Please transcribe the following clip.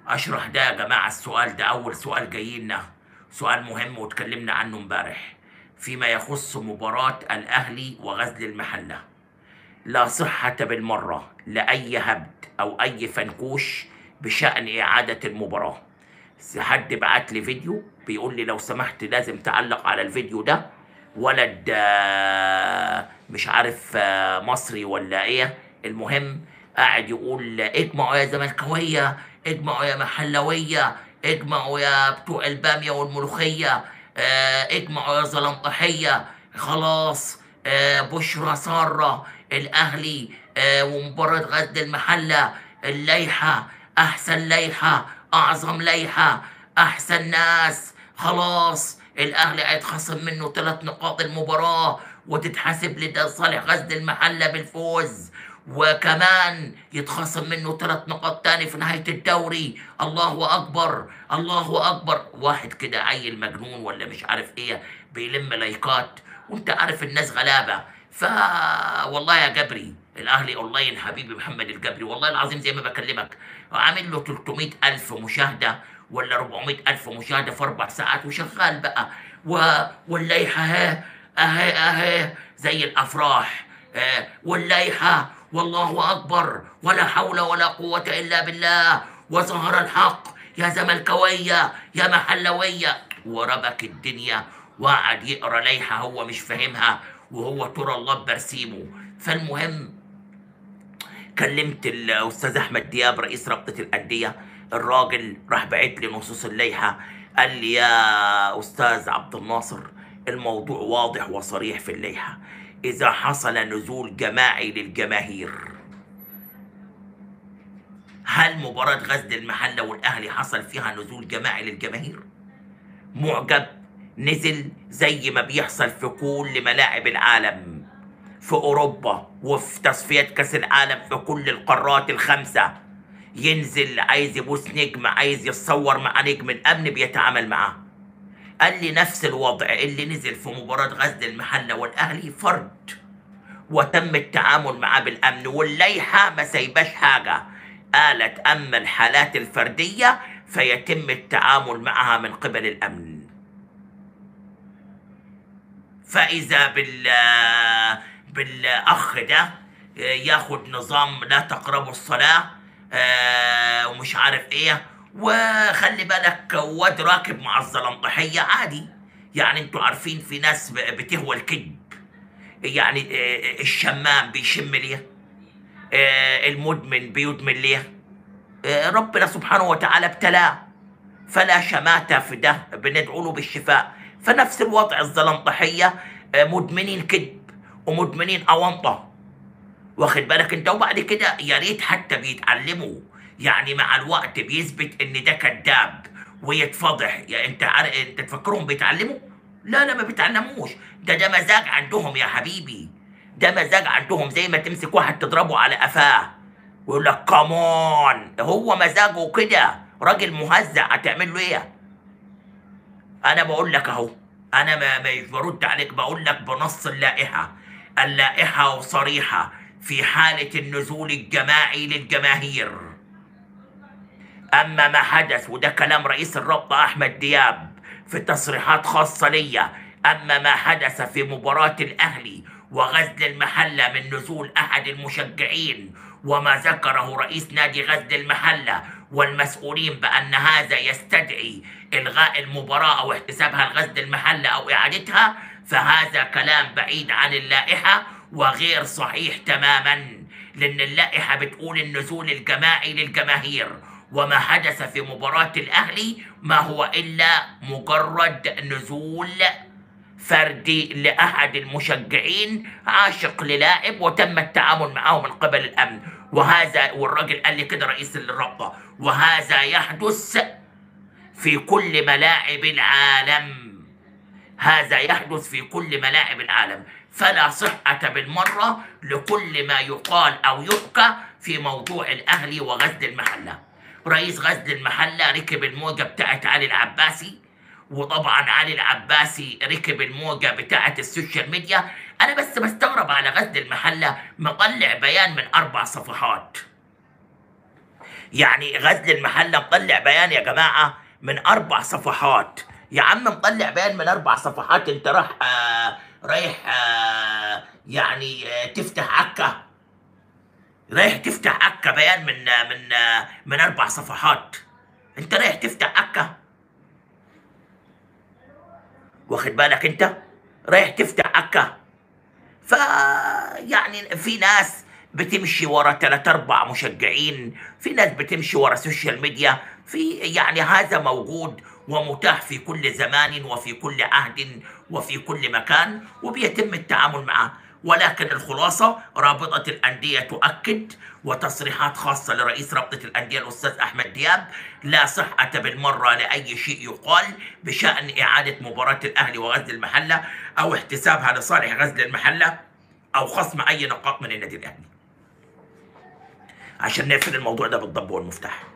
اشرح ده يا جماعه السؤال ده اول سؤال جاي لنا سؤال مهم واتكلمنا عنه امبارح فيما يخص مباراه الاهلي وغزل المحله لا صحه بالمره لاي هبد او اي فنكوش بشان اعاده المباراه حد بعت لي فيديو بيقول لي لو سمحت لازم تعلق على الفيديو ده ولد آه، مش عارف آه، مصري ولا ايه المهم قاعد يقول اجمعوا يا زملكاويه اجمعوا يا محلويه اجمعوا يا بتوع الباميه والملوخيه آه، اجمعوا يا زلمطحيه خلاص آه، بشرى ساره الاهلي آه، ومباراه غزل المحله الليحه احسن ليحه اعظم ليحه احسن ناس خلاص الاهلي هيتخصم منه ثلاث نقاط المباراه وتتحسب لصالح غزل المحله بالفوز وكمان يتخصم منه ثلاث نقاط تاني في نهاية الدوري الله أكبر الله أكبر واحد كده عيل مجنون ولا مش عارف إيه بيلم لايكات وانت عارف الناس غلابة ف والله يا جبري الأهلي أونلاين حبيبي محمد الجبري والله العظيم زي ما بكلمك عامل له 300 ألف مشاهدة ولا 400 ألف مشاهدة في أربع ساعات وشغال بقى و... والليحة اهي اهي اهي زي الأفراح آه، والليحة والله أكبر ولا حول ولا قوة إلا بالله وظهر الحق يا زملكاوية يا محلوية وربك الدنيا وقعد يقرا ليحة هو مش فاهمها وهو ترى الله برسيمه فالمهم كلمت الاستاذ احمد دياب رئيس رابطه الانديه الراجل راح بعت لي نصوص اللائحه قال لي يا استاذ عبد الناصر الموضوع واضح وصريح في اللائحه اذا حصل نزول جماعي للجماهير هل مباراة غزل المحلة والأهلي حصل فيها نزول جماعي للجماهير؟ معجب نزل زي ما بيحصل في كل ملاعب العالم في أوروبا وفي تصفيات كأس العالم في كل القارات الخمسة ينزل عايز يبوس نجم عايز يتصور مع نجم الأمن بيتعامل معاه قال لي نفس الوضع اللي نزل في مباراة غزل المحلة والأهلي فرد وتم التعامل معاه بالأمن والليحة ما سايباش حاجة قالت أما الحالات الفردية فيتم التعامل معها من قبل الأمن فإذا بال بالأخ ده ياخد نظام لا تقربوا الصلاة آه، ومش عارف ايه وخلي بالك واد راكب مع الزلمطحية عادي يعني انتوا عارفين في ناس ب- بتهوى الكذب يعني آه، الشمام بيشم ليه آه، المدمن بيدمن ليه آه، ربنا سبحانه وتعالى ابتلاه فلا شماتة في ده بندعو له بالشفاء فنفس الوضع الزلمطحية آه، مدمنين كذب ومدمنين أونطة واخد بالك انت وبعد كده يا ريت حتى بيتعلموا يعني مع الوقت بيثبت ان ده كذاب ويتفضح يا انت عارف انت تفكرهم بيتعلموا لا لا ما بيتعلموش ده ده مزاج عندهم يا حبيبي ده مزاج عندهم زي ما تمسك واحد تضربه على قفاه ويقول لك كمان هو مزاجه كده راجل مهزأ هتعمل له ايه انا بقول لك اهو انا ما مش برد عليك بقول لك بنص اللائحه اللائحه وصريحه في حاله النزول الجماعي للجماهير اما ما حدث وده كلام رئيس الرابطه احمد دياب في تصريحات خاصه ليا اما ما حدث في مباراه الاهلي وغزل المحله من نزول احد المشجعين وما ذكره رئيس نادي غزل المحله والمسؤولين بان هذا يستدعي الغاء المباراه او احتسابها لغزل المحله او اعادتها فهذا كلام بعيد عن اللائحه وغير صحيح تماما لان اللائحه بتقول النزول الجماعي للجماهير وما حدث في مباراة الأهلي ما هو إلا مجرد نزول فردي لأحد المشجعين عاشق للاعب وتم التعامل معه من قبل الأمن وهذا والراجل قال لي كده رئيس الرابطة وهذا يحدث في كل ملاعب العالم هذا يحدث في كل ملاعب العالم فلا صحة بالمرة لكل ما يقال أو يحكى في موضوع الأهلي وغزل المحلة رئيس غزل المحلة ركب الموجة بتاعت علي العباسي وطبعا علي العباسي ركب الموجة بتاعت السوشيال ميديا أنا بس بستغرب على غزل المحلة مطلع بيان من أربع صفحات يعني غزل المحله مطلع بيان يا جماعه من اربع صفحات يا عم مطلع بيان من اربع صفحات انت راح آه رايح آه يعني آه تفتح عكا رايح تفتح عكا بيان من آه من آه من اربع صفحات انت رايح تفتح عكا واخد بالك انت رايح تفتح عكا ف يعني في ناس بتمشي ورا ثلاث اربع مشجعين في ناس بتمشي ورا السوشيال ميديا في يعني هذا موجود ومتاح في كل زمان وفي كل عهد وفي كل مكان وبيتم التعامل معه ولكن الخلاصة رابطة الأندية تؤكد وتصريحات خاصة لرئيس رابطة الأندية الأستاذ أحمد دياب لا صحة بالمرة لأي شيء يقال بشأن إعادة مباراة الأهلي وغزل المحلة أو احتسابها لصالح غزل المحلة أو خصم أي نقاط من النادي الأهلي عشان نقفل الموضوع ده بالضب والمفتاح